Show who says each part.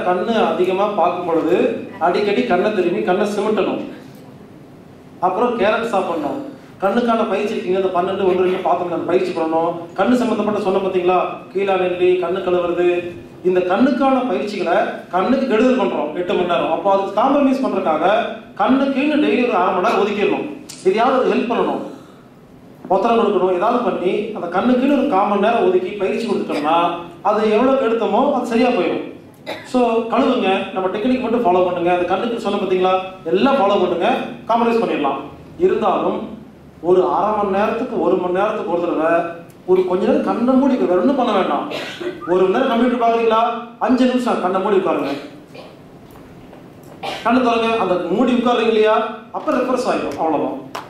Speaker 1: கண்ணு அதிகமாக பார்க்கும் பொழுது அடிக்கடி கண்ணை திரும்பி கண்ணை சிமிட்டணும் அப்புறம் கேரட் சாப்பிடணும் கண்ணுக்கான பயிற்சி இருக்கீங்க இந்த பன்னெண்டு ஒன்று ரெண்டு பார்த்தோம் அந்த பயிற்சி பண்ணணும் கண்ணு சம்மந்தப்பட்ட சொன்ன பார்த்தீங்களா கீழா நெல்லி கண்ணு கழுவுறது இந்த கண்ணுக்கான பயிற்சிகளை கண்ணுக்கு கெடுதல் பண்றோம் எட்டு மணி நேரம் அப்போ அதுக்கு காம்ப்ரமைஸ் பண்றதுக்காக கண்ணுக்குன்னு டெய்லி ஒரு அரை மணி நேரம் ஒதுக்கிடணும் எதையாவது ஹெல்ப் பண்ணணும் ஒத்தரம் கொடுக்கணும் ஏதாவது பண்ணி அந்த கண்ணுக்குன்னு ஒரு கால் மணி நேரம் ஒதுக்கி பயிற்சி கொடுத்துட்டோம்னா அது எவ்வளவு எடுத்தோமோ அது சரியா போயிடும் ஸோ கழுவுங்க நம்ம டெக்னிக் மட்டும் ஃபாலோ பண்ணுங்க அந்த கண்ணுக்கு சொன்ன பார்த்தீங்களா எல்லாம் ஃபாலோ பண்ணுங்க காம்ப்ரமைஸ் பண்ணிடலாம் இருந்தாலும் ஒரு அரை மணி நேரத்துக்கு ஒரு மணி நேரத்துக்கு ஒரு தடவை ஒரு கொஞ்ச நேரம் கண்ணை மூடி உட்காரு. வேற ஒன்றும் பண்ண வேண்டாம் ஒரு மணி நேரம் கம்ப்யூட்டர் பார்க்குறீங்களா அஞ்சு நிமிஷம் கண்ணை மூடி உட்காருங்க கண்ணு திறங்க அந்த மூடி உட்காருங்க இல்லையா அப்போ ரெஃப்ரெஷ் ஆகிடும் அவ்வளோதான்